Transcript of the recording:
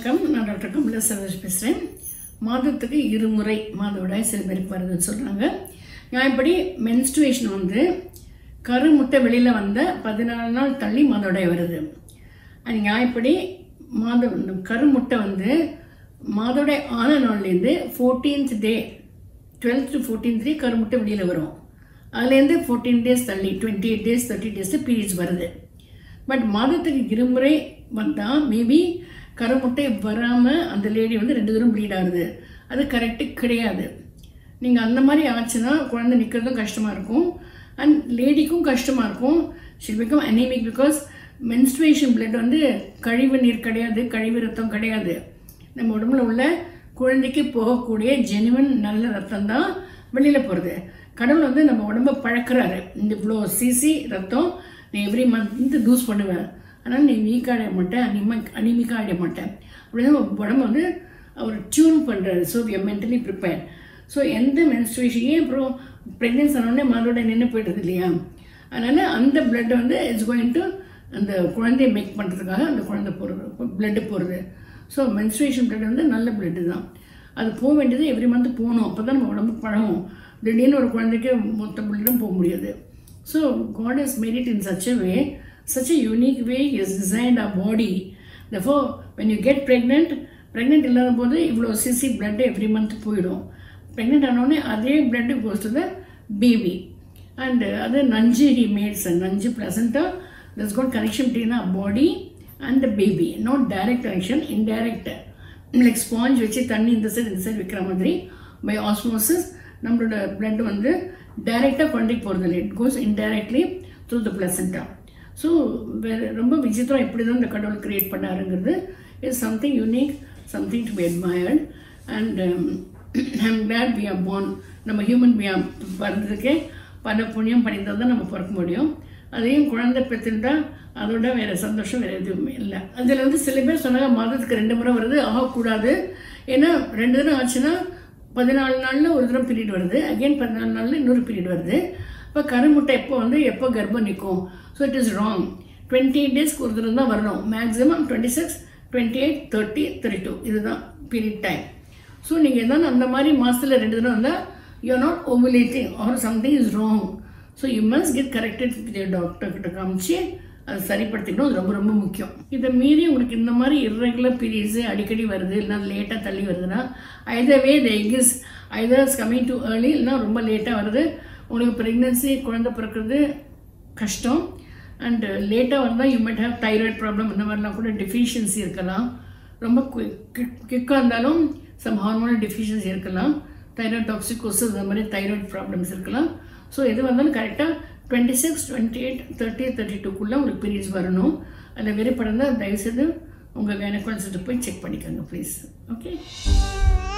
வணக்கம் நான் டாக்டர் கமலா சரோஜ் பேசுகிறேன் மாதத்துக்கு இருமுறை மாதவிடாய் சில பேருக்கு வருதுன்னு சொல்கிறாங்க நியாயப்படி மென்ஸ்ட்ருவேஷன் வந்து கருமுட்டை வெளியில் வந்த பதினாலு நாள் தள்ளி மாதவிடாய் வருது அது நியாயப்படி மாத இந்த கருமுட்டை வந்து மாதவிடாய் ஆன நாள்லேருந்து fourteenth day twelfth to fourteenth day கருமுட்டை வெளியில் வரும் அதுலேருந்து ஃபோர்டீன் டேஸ் தள்ளி twenty eight days thirty days periods வருது பட் மாதத்துக்கு இருமுறை வந்தால் மேபி கருமுட்டை வராமல் அந்த லேடி வந்து ரெண்டு தூரம் ப்ளீட் ஆகுது அது கரெக்டு கிடையாது நீங்கள் அந்த மாதிரி ஆச்சுன்னா குழந்தை நிற்கிறதும் கஷ்டமாக இருக்கும் அண்ட் லேடிக்கும் கஷ்டமாக இருக்கும் she'll become anaemic because menstruation blood வந்து கழிவு நீர் கிடையாது கழிவு ரத்தம் கிடையாது நம்ம உடம்புல உள்ள குழந்தைக்கு போகக்கூடிய ஜெனுவன் நல்ல ரத்தம் தான் வெளியில் போகிறது கடவுள் வந்து நம்ம உடம்ப பழக்கிறாரு இந்த இவ்வளோ சிசி ரத்தம் நீ எவ்ரி மந்த் லூஸ் பண்ணுவேன் ஆனால் நீ வீக்காக ஆகிட மாட்டேன் அனிமிக் அனிமிக்காக ஆகிட மாட்டேன் அப்படின்னு உடம்பு வந்து அவர் டியூன் பண்ணுறாரு so we mentally prepare so எந்த மென்ஸ்ட்ரேஷன் ஏன் அப்புறம் ப்ரெக்னென்ஸ் ஆனோடனே மதோட நின்று போயிடுது இல்லையா அதனால் அந்த பிளட் வந்து இட்ஸ் கோயிங் டு அந்த குழந்தைய மேக் பண்ணுறதுக்காக அந்த குழந்தை போகிறது பிளட்டு போகிறது ஸோ மென்ஸ்ட்ரேஷன் பிளட் வந்து நல்ல பிளட்டு தான் அது போக வேண்டியது எவ்ரி மந்த் போகணும் அப்போ தான் நம்ம உடம்பு பழகும் திடீர்னு ஒரு குழந்தைக்கு மொத்த பிளட்டும் போக முடியாது so God is made it in such a way such a unique way he has designed our body. Therefore, when you get pregnant, pregnant இல்லாத போது இவ்வளோ சிசி blood எவ்ரி மந்த் போயிடும் ப்ரெக்னென்ட் ஆனோடனே அதே blood goes to the baby and அது நஞ்சு he makes நஞ்சு ப்ளசண்ட்டாக thus God connection between a body and the baby not direct connection indirect like sponge வச்சு தண்ணி இந்த சைடு இந்த சைடு வைக்கிற மாதிரி பை ஆஸ்மோசிஸ் நம்மளோட blood வந்து டைரெக்டாக குழந்தைக்கு போகிறது இல்லை it goes indirectly through the placenta so வேறு ரொம்ப விசித்திரம் எப்படி தான் இந்த கடவுள் கிரியேட் பண்ணாருங்கிறது is something unique something to be admired and I'm glad we are born நம்ம ஹியூமன் பி பிறந்ததுக்கே பல புண்ணியம் பண்ணியிருந்தால் தான் நம்ம பிறக்க முடியும் அதையும் குழந்தை பெற்றுட்டா அதோட வேறு சந்தோஷம் வேறு எதுவுமே இல்லை அதில் வந்து சில பேர் சொன்னாங்க மாதத்துக்கு ரெண்டு முறை வருது ஆகக்கூடாது ஏன்னா ரெண்டு தடவை ஆச்சுன்னா பதினாலு நாளில் ஒரு தடவை பீரியட் வருது அகெயின் பதினாலு நாளில் இன்னொரு பீரியட் வருது இப்போ கருமுட்டை எப்போ வந்து எப்போ கர்ப்பம் நிற்கும் so it is wrong twenty eight டேஸ்க்கு ஒரு தடவை தான் வரணும் maximum twenty six twenty eight thirty thirty two இதுதான் பீரியட் டைம் ஸோ நீங்கள் எதாவது அந்த மாதிரி மாதத்தில் ரெண்டு தடவை வந்தால் you are not ovulating or something is wrong so you must get corrected with doctor கிட்ட காமிச்சு அதை சரிப்படுத்திக்கணும் அது ரொம்ப ரொம்ப முக்கியம் இதை மீறி உங்களுக்கு இந்த மாதிரி இர்ரெகுலர் பீரியட்ஸு அடிக்கடி வருது இல்லைனா லேட்டாக தள்ளி வருதுன்னா either way the egg is either is coming too early இல்லைனா ரொம்ப லேட்டாக வருது உங்களுக்கு ப்ரெக்னென்சி குழந்தை பிறக்கிறது கஷ்டம் அண்டு லேட்டாக வந்தால் you might have thyroid problem இந்த மாதிரிலாம் கூட டெஃபிஷியன்சி இருக்கலாம் ரொம்ப குயிக்காக இருந்தாலும் சம் ஹார்மோனல் டெஃபிஷியன்சி இருக்கலாம் தைராய்டு டாக்ஸிகோசிஸ் அந்த மாதிரி தைராய்டு ப்ராப்ளம்ஸ் இருக்கலாம் ஸோ எது வந்தாலும் கரெக்டாக twenty six twenty eight thirty thirty டூக்குள்ளே உங்களுக்கு பீரியட்ஸ் வரணும் அதில் வெறுப்படந்தால் தயவுசெய்து உங்கள் கைனகாலஜிஸ்ட்டை போய் செக் பண்ணிக்கோங்க ப்ளீஸ் ஓகே